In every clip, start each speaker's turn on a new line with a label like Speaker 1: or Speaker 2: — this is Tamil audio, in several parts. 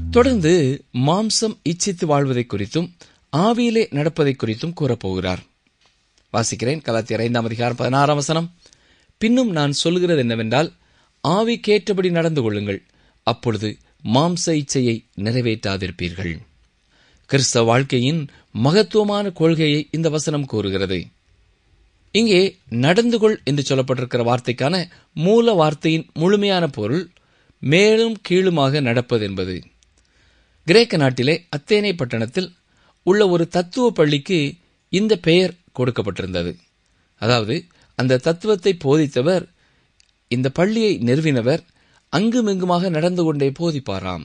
Speaker 1: தொடர்ந்து மாம்சம் இச்சித்து வாழ்வதை குறித்தும் ஆவியிலே நடப்பதை குறித்தும் கூறப்போகிறார் வாசிக்கிறேன் கலாத்தியர் ஐந்தாம் அதிகாரம் பதினாறாம் வசனம் பின்னும் நான் சொல்கிறது என்னவென்றால் ஆவிக்கேற்றபடி நடந்து கொள்ளுங்கள் அப்பொழுது மாம்ச இச்சையை நிறைவேற்றாதிருப்பீர்கள் கிறிஸ்தவ வாழ்க்கையின் மகத்துவமான கொள்கையை இந்த வசனம் கூறுகிறது இங்கே நடந்து கொள் என்று சொல்லப்பட்டிருக்கிற வார்த்தைக்கான மூல வார்த்தையின் முழுமையான பொருள் மேலும் கீழுமாக நடப்பது என்பது கிரேக்க நாட்டிலே அத்தேனே பட்டணத்தில் உள்ள ஒரு தத்துவ பள்ளிக்கு இந்த பெயர் கொடுக்கப்பட்டிருந்தது அதாவது அந்த தத்துவத்தை போதித்தவர் இந்த பள்ளியை நிறுவினவர் அங்குமிங்குமாக நடந்து கொண்டே போதிப்பாராம்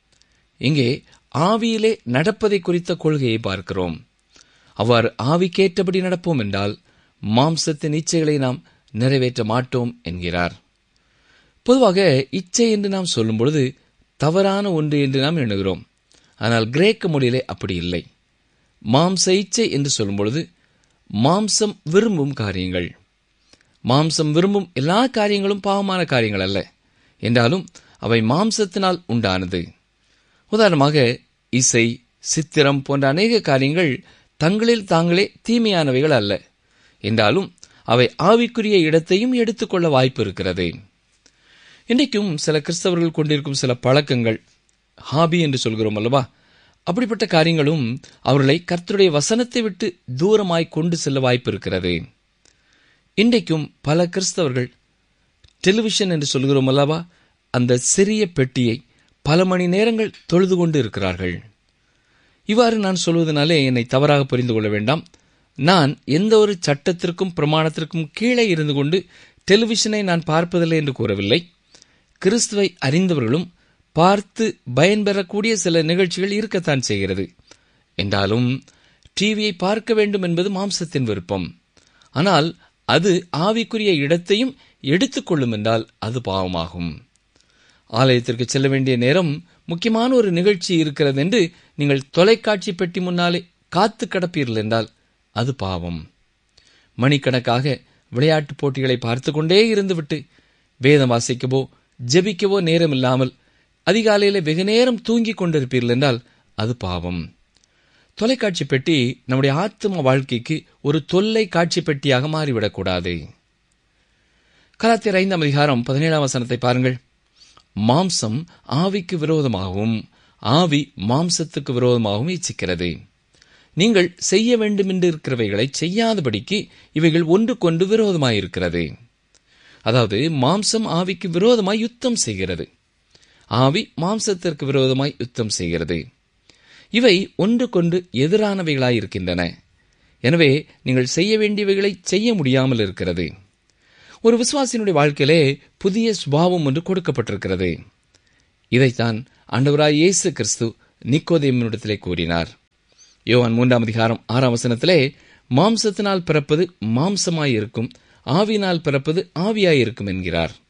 Speaker 1: இங்கே ஆவியிலே நடப்பதை குறித்த கொள்கையை பார்க்கிறோம் அவ்வாறு ஆவிக்கேற்றபடி நடப்போம் என்றால் மாம்சத்தின் இச்சைகளை நாம் நிறைவேற்ற மாட்டோம் என்கிறார் பொதுவாக இச்சை என்று நாம் சொல்லும் பொழுது தவறான ஒன்று என்று நாம் எண்ணுகிறோம் ஆனால் கிரேக்க மொழியிலே அப்படி இல்லை மாம்ச இச்சை என்று சொல்லும் பொழுது மாம்சம் விரும்பும் காரியங்கள் மாம்சம் விரும்பும் எல்லா காரியங்களும் பாவமான காரியங்கள் அல்ல என்றாலும் அவை மாம்சத்தினால் உண்டானது உதாரணமாக இசை சித்திரம் போன்ற அநேக காரியங்கள் தங்களில் தாங்களே தீமையானவைகள் அல்ல என்றாலும் அவை ஆவிக்குரிய இடத்தையும் எடுத்துக்கொள்ள வாய்ப்பு இருக்கிறது இன்றைக்கும் சில கிறிஸ்தவர்கள் கொண்டிருக்கும் சில பழக்கங்கள் ஹாபி என்று சொல்கிறோம் அல்லவா அப்படிப்பட்ட காரியங்களும் அவர்களை கர்த்தருடைய வசனத்தை விட்டு தூரமாய் கொண்டு செல்ல வாய்ப்பு இருக்கிறது இன்றைக்கும் பல கிறிஸ்தவர்கள் டெலிவிஷன் என்று சொல்கிறோம் அல்லவா அந்த சிறிய பெட்டியை பல மணி நேரங்கள் தொழுது கொண்டு இருக்கிறார்கள் இவ்வாறு நான் சொல்வதனாலே என்னை தவறாக புரிந்து கொள்ள வேண்டாம் நான் எந்த ஒரு சட்டத்திற்கும் பிரமாணத்திற்கும் கீழே இருந்து கொண்டு டெலிவிஷனை நான் பார்ப்பதில்லை என்று கூறவில்லை கிறிஸ்துவை அறிந்தவர்களும் பார்த்து பயன்பெறக்கூடிய சில நிகழ்ச்சிகள் இருக்கத்தான் செய்கிறது என்றாலும் டிவியை பார்க்க வேண்டும் என்பது மாம்சத்தின் விருப்பம் ஆனால் அது ஆவிக்குரிய இடத்தையும் எடுத்துக்கொள்ளும் என்றால் அது பாவமாகும் ஆலயத்திற்கு செல்ல வேண்டிய நேரம் முக்கியமான ஒரு நிகழ்ச்சி இருக்கிறது என்று நீங்கள் தொலைக்காட்சி பெட்டி முன்னாலே காத்து கிடப்பீர்கள் என்றால் அது பாவம் மணிக்கணக்காக விளையாட்டுப் போட்டிகளை பார்த்து கொண்டே இருந்துவிட்டு வேதம் வாசிக்கவோ ஜெபிக்கவோ நேரம் இல்லாமல் அதிகாலையில் வெகு நேரம் தூங்கிக் கொண்டிருப்பீர்கள் என்றால் அது பாவம் தொலைக்காட்சி பெட்டி நம்முடைய ஆத்ம வாழ்க்கைக்கு ஒரு தொல்லை காட்சி பெட்டியாக மாறிவிடக்கூடாது கலாத்தியர் ஐந்தாம் அதிகாரம் பதினேழாம் வசனத்தை பாருங்கள் மாம்சம் ஆவிக்கு விரோதமாகவும் ஆவி மாம்சத்துக்கு விரோதமாகவும் இச்சிக்கிறது நீங்கள் செய்ய வேண்டுமென்று இருக்கிறவைகளை செய்யாதபடிக்கு இவைகள் ஒன்றுக்கொண்டு விரோதமாயிருக்கிறது அதாவது மாம்சம் ஆவிக்கு விரோதமாய் யுத்தம் செய்கிறது ஆவி மாம்சத்திற்கு விரோதமாய் யுத்தம் செய்கிறது இவை ஒன்றுக்கொண்டு எதிரானவைகளாய் இருக்கின்றன எனவே நீங்கள் செய்ய வேண்டியவைகளை செய்ய முடியாமல் இருக்கிறது ஒரு விசுவாசியினுடைய வாழ்க்கையிலே புதிய சுபாவம் ஒன்று கொடுக்கப்பட்டிருக்கிறது இதைத்தான் ஆண்டவராய் இயேசு கிறிஸ்து நிக்கோதேமனிடத்திலே கூறினார் யோவான் மூன்றாம் அதிகாரம் ஆறாம் வசனத்திலே மாம்சத்தினால் பிறப்பது மாம்சமாயிருக்கும் ஆவினால் பிறப்பது ஆவியாயிருக்கும் என்கிறார்